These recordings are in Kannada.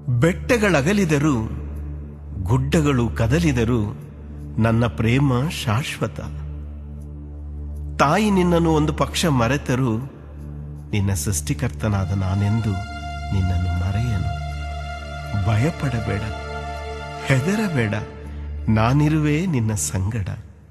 ಬೆಟ್ಟಗಳಗಲಿದರೂ ಗುಡ್ಡಗಳು ಕದಲಿದರೂ ನನ್ನ ಪ್ರೇಮ ಶಾಶ್ವತ ತಾಯಿ ನಿನ್ನನ್ನು ಒಂದು ಪಕ್ಷ ಮರೆತರೂ ನಿನ್ನ ಸೃಷ್ಟಿಕರ್ತನಾದ ನಾನೆಂದು ನಿನ್ನನ್ನು ಮರೆಯನು ಭಯಪಡಬೇಡ ಹೆದರಬೇಡ ನಾನಿರುವೆ ನಿನ್ನ ಸಂಗಡ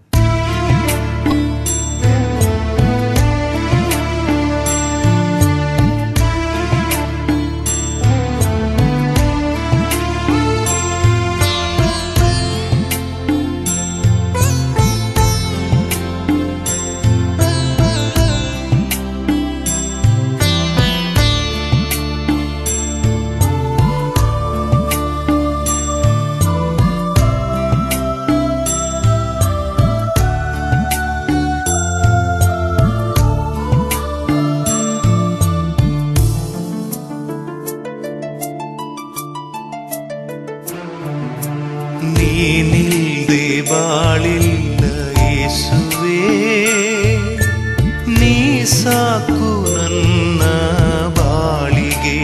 ನೀನಿಲ್ದೆ ಬಾಳಿಲ್ಲ ಯೇಸುವೆ ನೀ ಸಾಕು ನನ್ನ ಬಾಳಿಗೆ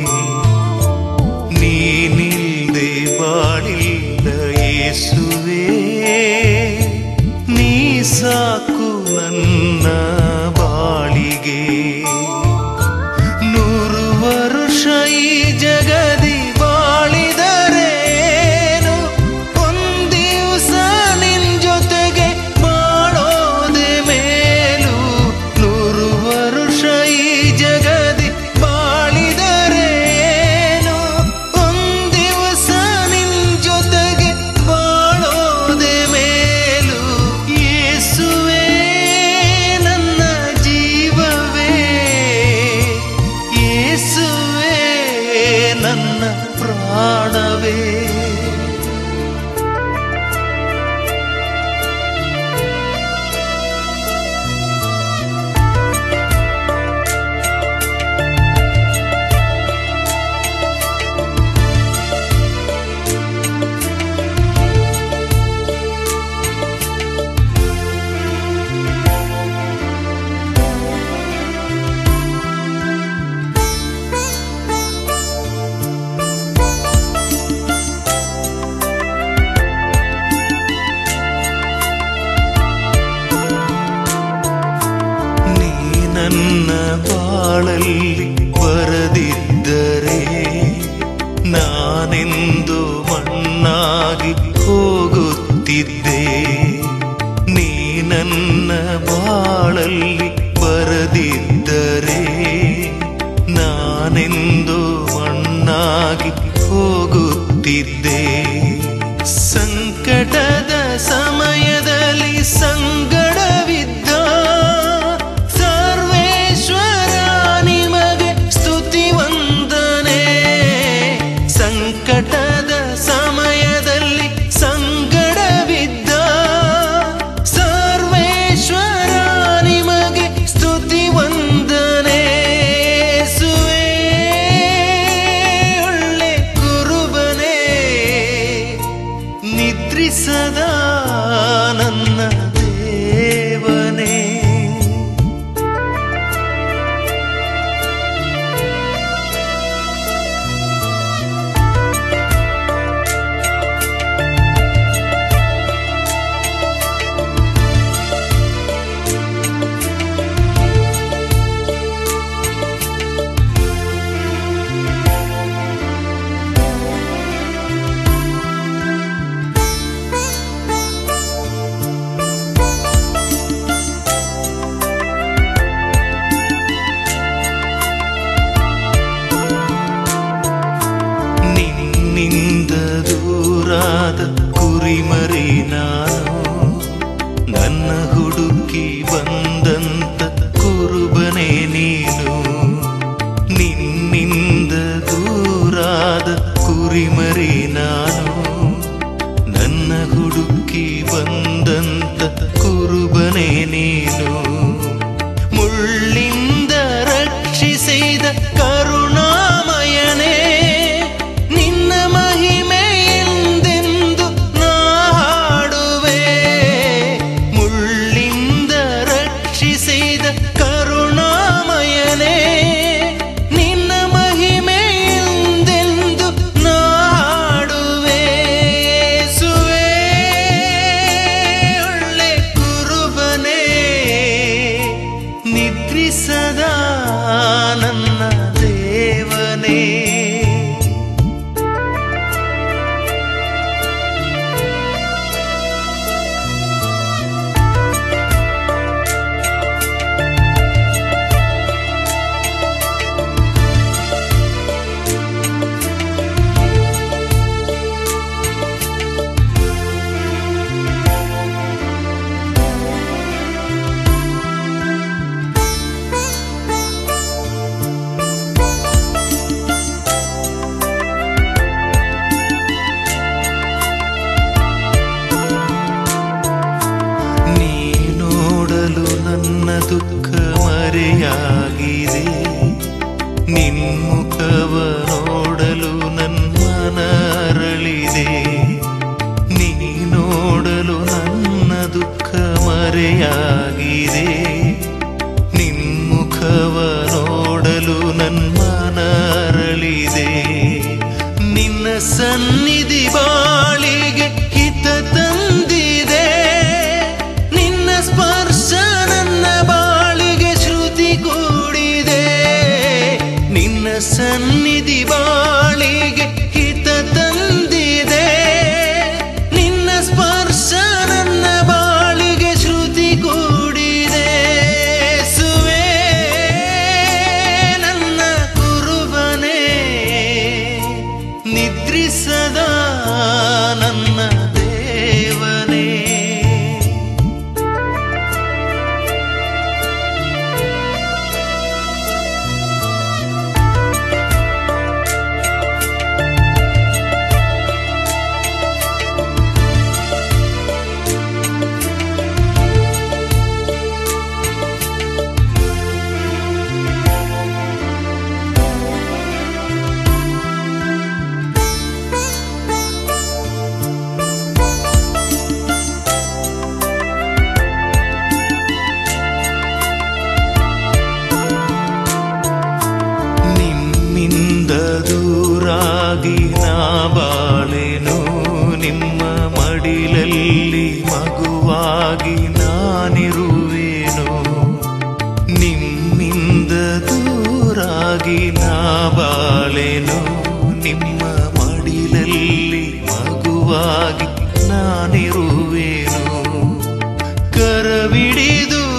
ನೀನಿಲ್ದೆ ಬಾಳಿಲ್ಲ ಯೇಸುವೆ ನೀ ಸಾಕು ನನ್ನ ಬಾಳಿಗೆ ನೂರು ವರುಷ ಈ ಜಗದಿ ಬಾಳಿದರೇನು ಒಂದಿವಸ ನಿನ್ ಜೊತೆಗೆ ಬಾಳೋದೆ ಮೇಲು ನೂರು ವರುಷ ಈ ಜಗದಿ ಬಾಳಿದರೇನು ಒಂದಿವಸ ನಿನ್ ಜೊತೆಗೆ ಬಾಳೋದೆ ಮೇಲು ಯೇಸುವೇ ನನ್ನ ಜೀವವೇ ಯೇಸುವೇ ನನ್ನ ಪ್ರಾಣವೇ ನೀ ನನ್ನ ಬಾಳಲ್ಲಿ ಬರದಿದ್ದರೆ ನಾನೆಂದು ಮಣ್ಣಾಗಿ ಹೋಗುತ್ತಿದ್ದೆ ನೀ ನನ್ನ ಬಾಳಲ್ಲಿ ಬರದಿದ್ದರೆ ನಾನೆಂದು ಮಣ್ಣಾಗಿ ಹೋಗುತ್ತಿದ್ದೆ ಸಂಕಟದ ಸಮಯದಲ್ಲಿ ಸಂಗಡವಿದ್ದ ಸರ್ವೇಶ್ವರ ನಿಮಗೆ ಸ್ತುತಿ ವಂದನೆ ಸಂಕಟದ ಸಮಯದಲ್ಲಿ ಸಂಗಡವಿದ್ದ ಸರ್ವೇಶ್ವರ ನಿಮಗೆ ಸ್ತುತಿ ವಂದನೆ ಯೇಸುವೇ, ಒಳ್ಳೆ ಕುರುಬನೇ ನಿದ್ರಿಸದ ನನ್ನ ದೇವನೇ ನಿನ್ನಿಂದ ದೂರಾದ ಕುರಿಮರಿ ನಾನು ನನ್ನ ಹುಡುಕಿ ಬಂದಂತ ಕುರುಬನೇ ನೀನು ನಿನ್ನಿಂದ ದೂರಾದ ಕುರಿಮರಿ ನಾನು ನನ್ನ ಹುಡುಕಿ ಬಂದಂತ ಕುರುಬನೇ ನೀನು ಮುಳ್ಳಿಂದ ರಕ್ಷಿಸಿದ ಕರುಣಾಮಯನೇ ನಿನ್ನ ಮಹಿಮೆ ಎಂದೆಂದು ನಾ ಹಾಡುವೆ ಮುಳ್ಳಿಂದ ರಕ್ಷಿಸಿದ ಕರುಣಾಮಯನೇ ನಿದ್ರಿಸದ ನನ್ನ ದೇವನೇ ನೀ ನೋಡಲು ನನ್ನ ದುಃಖ ಮರೆಯಾಗಿದೆ ನಿನ್ಮುಖವ ನೋಡಲು ನನ್ನ ಅರಳಿದೆ ನೀ ನೋಡಲು ನನ್ನ ದುಃಖ ಮರೆಯಾಗಿದೆ ನಿನ್ಮುಖವ ನೋಡಲು ನನ್ನ ಅರಳಿದೆ ನಿನ್ನ ಸನ್ನಿಧಿ ಬಾಳಿಗೆ ಹಿತ ತಂದಿದೆ ನಿನ್ನ ಸ್ಪರ್ಶ ನನ್ನ ಬಾಳಿಗೆ ಶ್ರುತಿ ಕೂಡಿದೆ ನಿನ್ನ ಸನ್ನಿಧಿ ಬಾಳಿಗೆ ಹಿತ ತಂದಿದೆ ನಿನ್ನ ಸ್ಪರ್ಶ ನನ್ನ ಬಾಳಿಗೆ ಶ್ರುತಿ ಕೂಡಿದೆ ಸುವೆ ನನ್ನ ಕುರುಬನೇ ನಿದ್ರಿಸದ ನನ್ನ ದೇವನೇ ನಿಮ್ಮಿಂದ ದೂರಾಗಿ ನಾ ಬಾಳೆನು ನಿಮ್ಮ ಮಡಿಲಲ್ಲಿ ಮಗುವಾಗಿ ನಾನಿರುವೆನು ನಿಮ್ಮಿಂದ ದೂರಾಗಿ ನಾ ಬಾಳೆನು ನಿಮ್ಮ ಮಡಿಲಲ್ಲಿ ಮಗುವಾಗಿ ನಾನಿರುವೆನು ಕರವಿಡಿದು